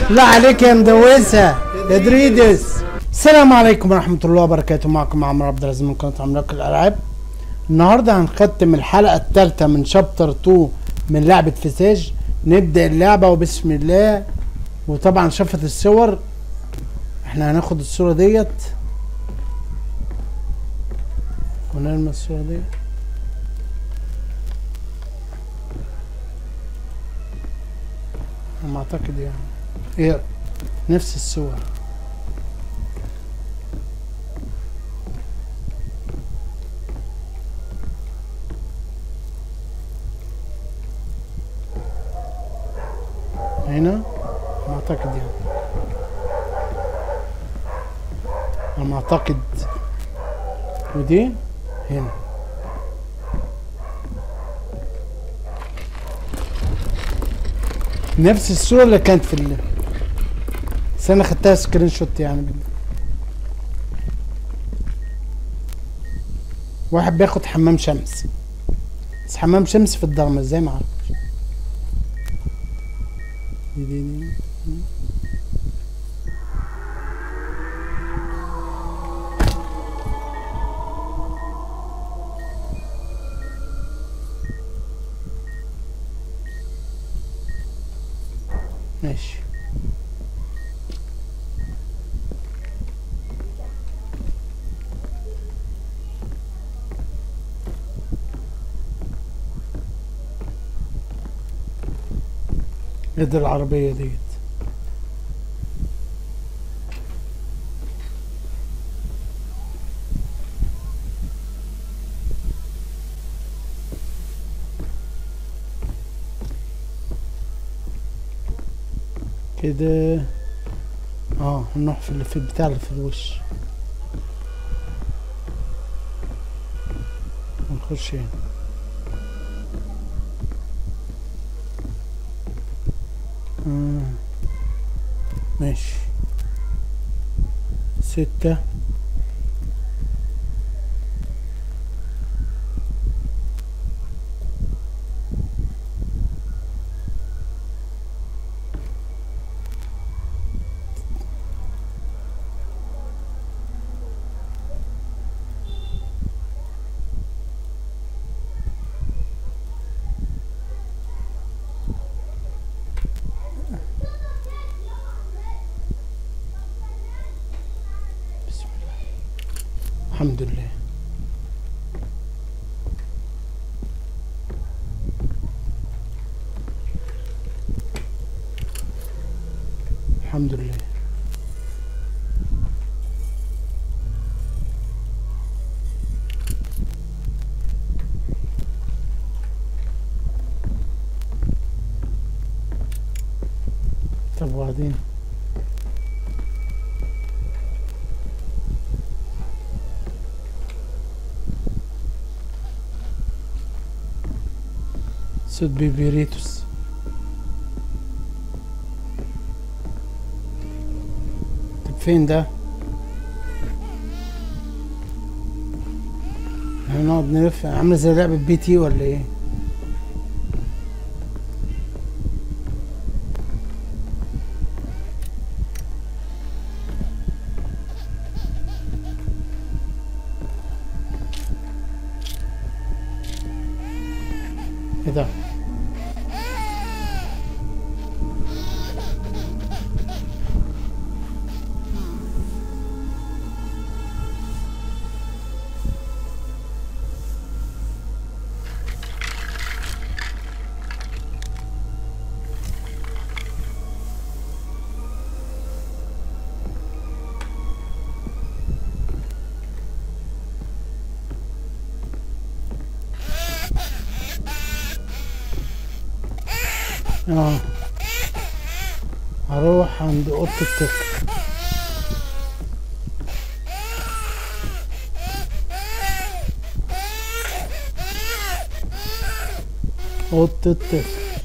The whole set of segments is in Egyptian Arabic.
لا عليك يا مدوسة يا دريدس السلام عليكم ورحمة الله وبركاته معكم عمرو عبد العزيز من قناة عملاق الألعاب النهاردة هنختم الحلقة الثالثة من شابتر 2 من لعبة فيساج نبدأ اللعبة وبسم الله وطبعا شفت الصور احنا هناخد الصورة ديت ونرمي الصورة ديت انا اعتقد يعني هي نفس الصور هنا انا اعتقد يعني انا اعتقد ودي هنا نفس الصورة اللي كانت في ال بس انا خدتها سكرين شوت يعني بال... واحد بياخد حمام شمس بس حمام شمس في الضلمة ازاي ما اعرفش دي دي دي ماشي ايه ده العربية ديت كده اه هنروح في اللي في البتاع اللي في الوش ونخش هنا آه. ماشي ستة بسم الله الحمد لله الحمد لله طب وبعدين صوت بيبيريتوس طب فين ده؟ هنقعد نلف عاملة زي لعبة بي تي ولا ايه؟ ايه ده؟ اه هروح عند اوضه الطفل اوضه الطفل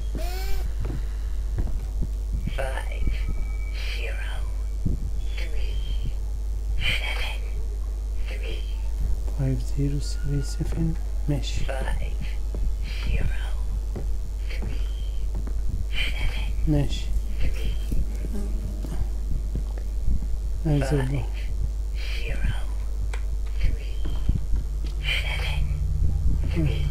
Five, zero, three, seven, three, 5037 ماشي five, zero, three, seven, ماشي three, عايز أبقى. zero, three, seven, three,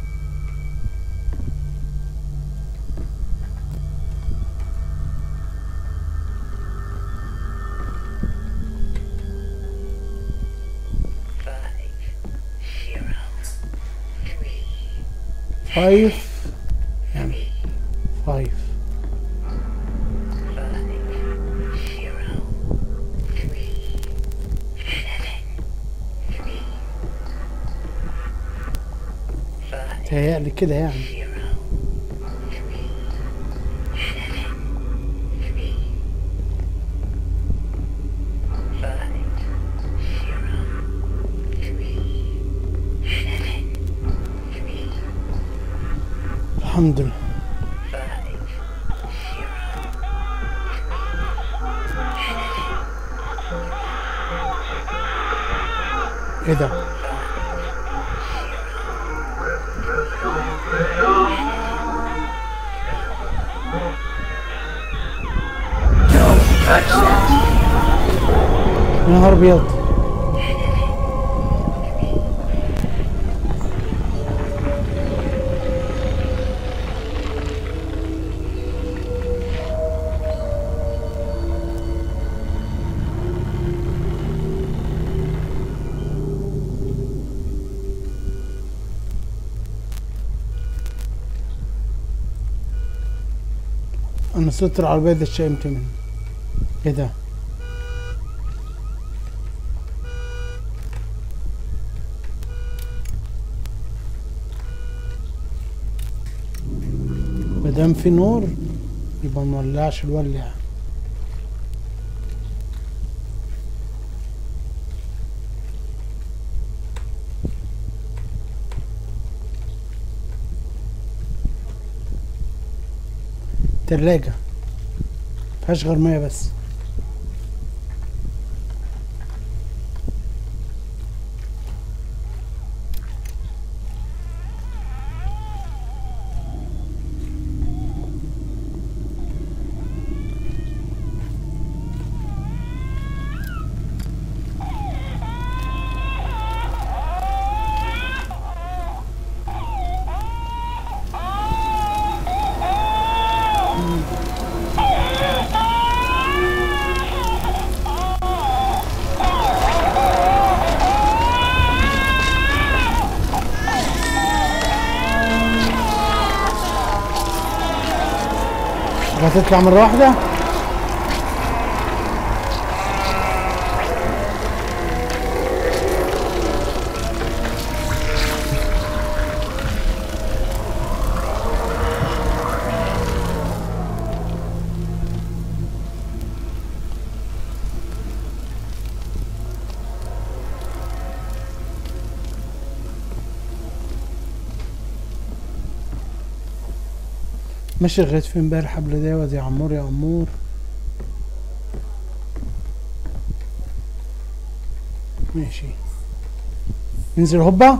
five, zero, three, فايف يعني فايف five, zero, three, seven, three, five, تهيألي كده يعني zero, three, seven, three, five, zero, three, seven, three, الحمد لله five, zero, ايه ده يا نهار ابيض انا صوت العربية ده اتشائمت منه ايه ده مادام في نور يبقى مولعش الولع تلاجة مفيهاش غير مية بس هتطلع مرة واحدة ماشي لغاية فين بقى الحبل ده يا عمور يا عمور ماشي ننزل هوبا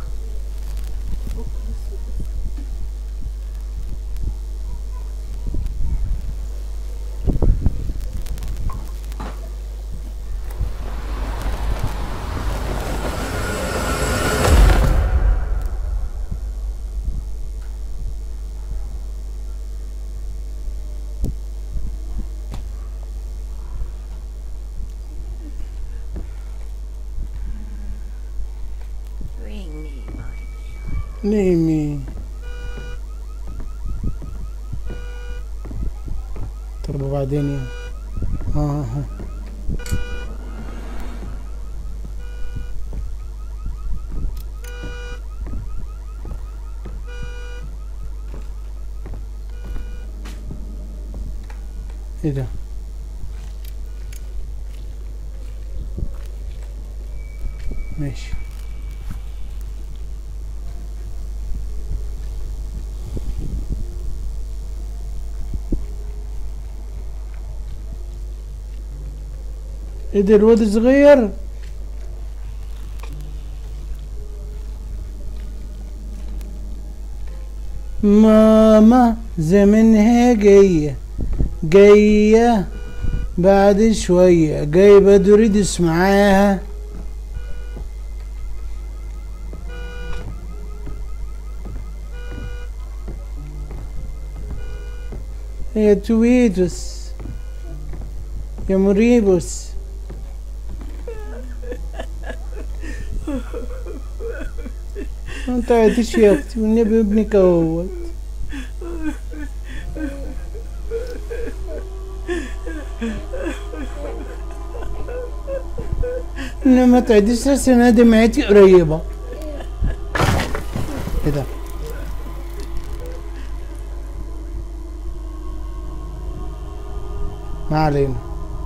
bring me my نيمي طب وبعدين يعني اه آه، آه. ايه ده ماشي ايه ده الواد الصغير ماما زمنها جاية جاية بعد شوية جايبة دوريدس معاها يا تويتوس يا مريبوس انت عايش يا اختي والنبي ابنك اهوت انما تعديش السنة دي معيتي قريبة ايه ده ما علينا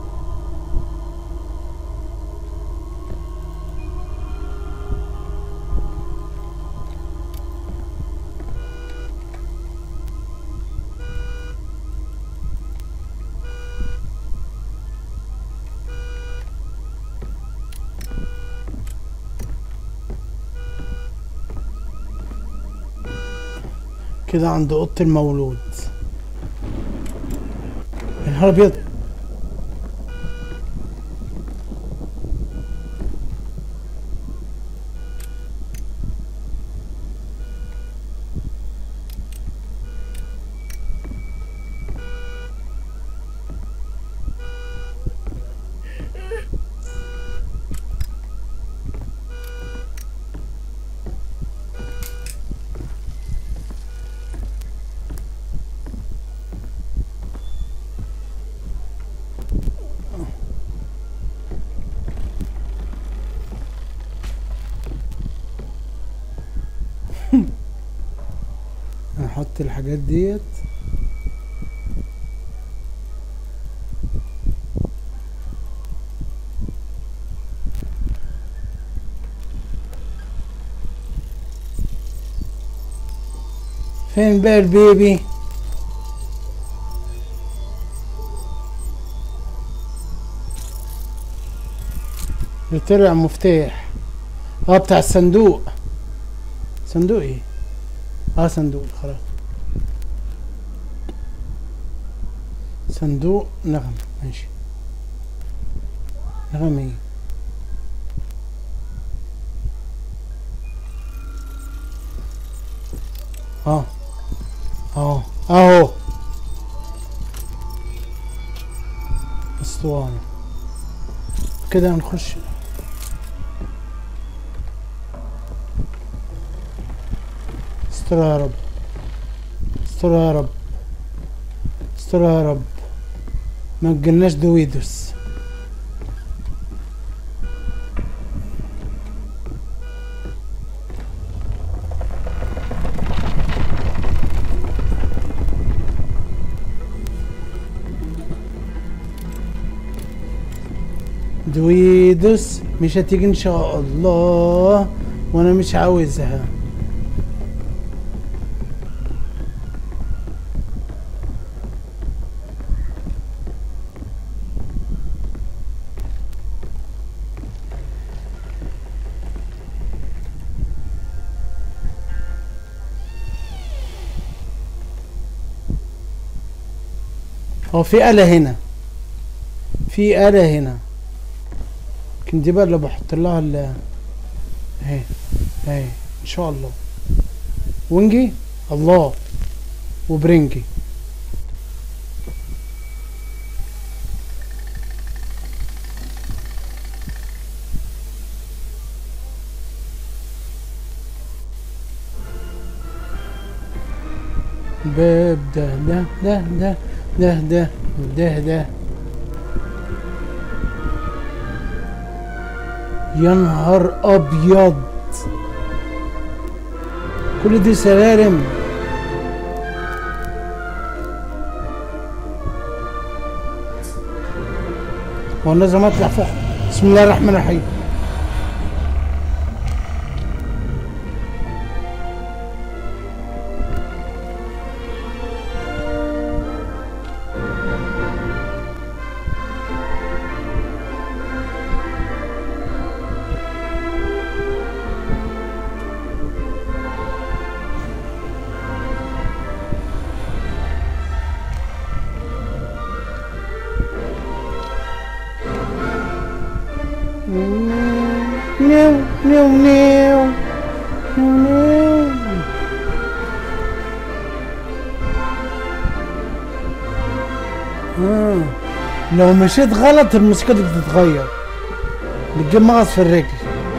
كده عند اوضه المولود يا نهار ابيض هنحط الحاجات ديت فين بقى البيبي اللي طلع مفتاح اه بتاع الصندوق صندوق ايه اه صندوق خلاص صندوق نغم ماشي نغم ايه اه اه اهو اسطوانة كده هنخش استر يا رب استر يا رب استر يا رب ما تجيلناش دويدوس دويدوس مش هتيجي ان شاء الله وانا مش عاوزها هو في آلة هنا في آلة هنا لكن دي بقى اللي بحط لها ال اهي اهي ان شاء الله ونجي الله وبرنجي باب ده ده ده ده ده ده ده ده يا نهار ابيض كل دي سلالم هو انا لازم اطلع فوق بسم الله الرحمن الرحيم نيو نيو نيو نيو آه. لو مشيت غلط الموسيقى دي بتتغير بتجيب مغص في الرجل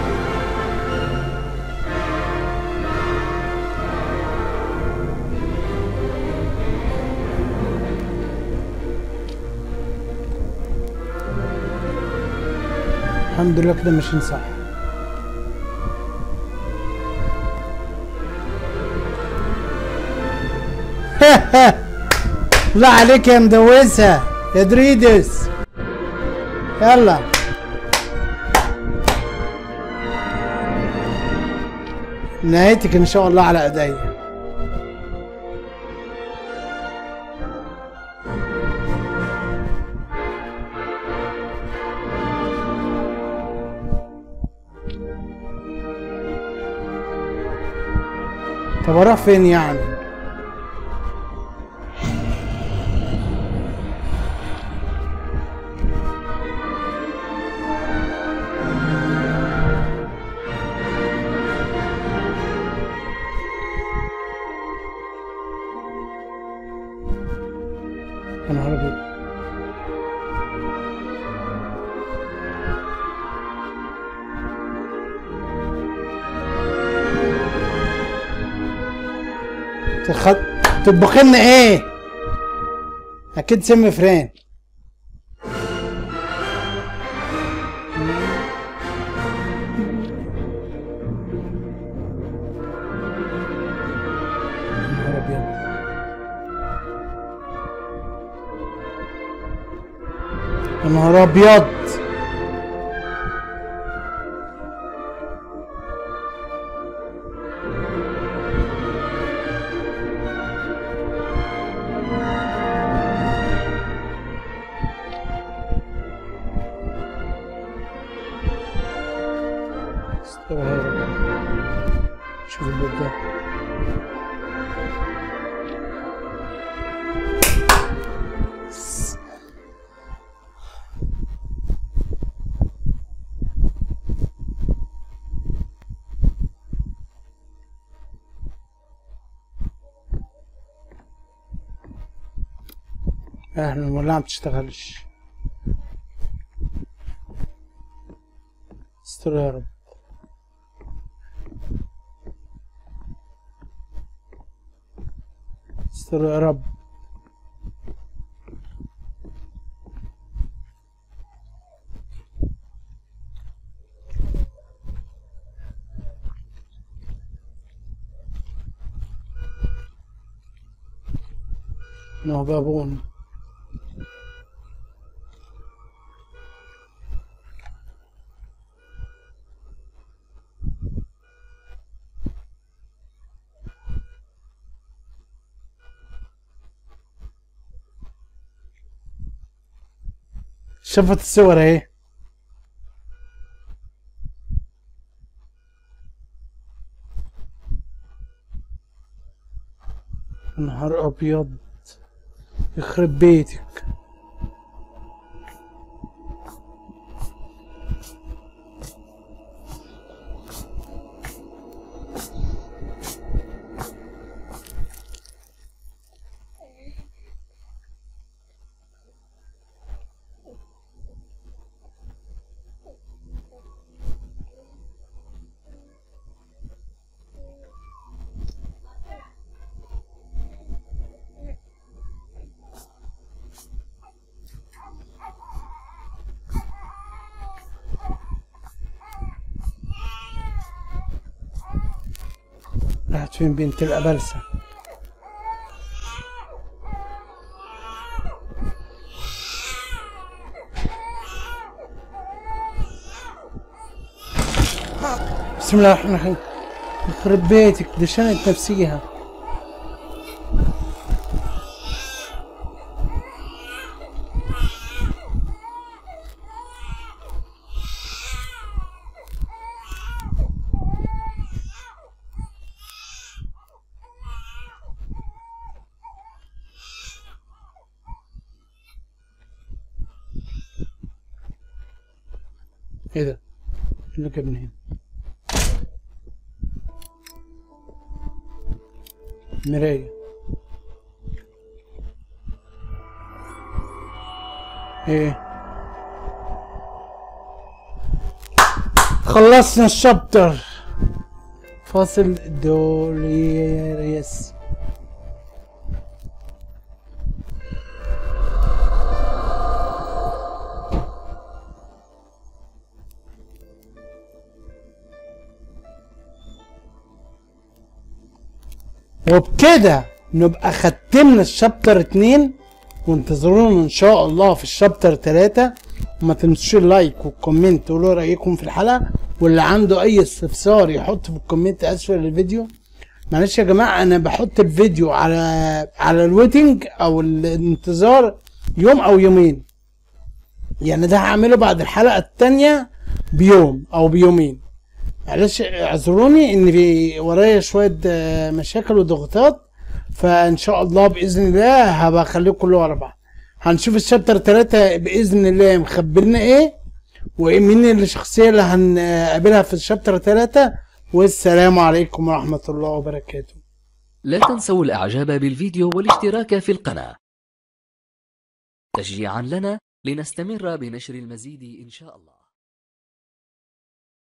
الحمد لله كده ماشيين صح لا عليك يا مدوسة يا دريدس يلا نهايتك ان شاء الله على ايديا طب اروح فين يعني يا نهار ابيض تخ... تطبخ لنا ايه اكيد سم فران يا نهار ابيض يا نهار ابيض استوى يا رب. شوف البيت ده احنا المولعة ما بتشتغلش استر يا رب استر يا رب بابون شفت الصور اهي نهار ابيض يخرب بيتك راحت فين بنت الأبلسة بسم الله الرحمن الرحيم يخرب بيتك دي شنت نفسيها ايه ده؟ إيه اللي جابني هنا؟ مراية ايه خلصنا الشابتر فاصل دوليريس وبكده نبقى ختمنا الشابتر اتنين وانتظرونا ان شاء الله في الشابتر تلاتة وما تنسوش اللايك والكومنت تقولوا رايكم في الحلقه واللي عنده اي استفسار يحط في الكومنت اسفل الفيديو معلش يا جماعه انا بحط الفيديو على على الويتنج او الانتظار يوم او يومين يعني ده هعمله بعد الحلقه التانية بيوم او بيومين معلش اعذروني ان في ورايا شويه آه، مشاكل وضغوطات فان شاء الله باذن الله هبقى اخليكم كله ورا بعض هنشوف الشابتر 3 باذن الله مخبرنا ايه ومين الشخصيه اللي هنقابلها في الشابتر 3 والسلام عليكم ورحمه الله وبركاته لا تنسوا الاعجاب بالفيديو والاشتراك في القناة تشجيعا لنا لنستمر بنشر المزيد ان شاء الله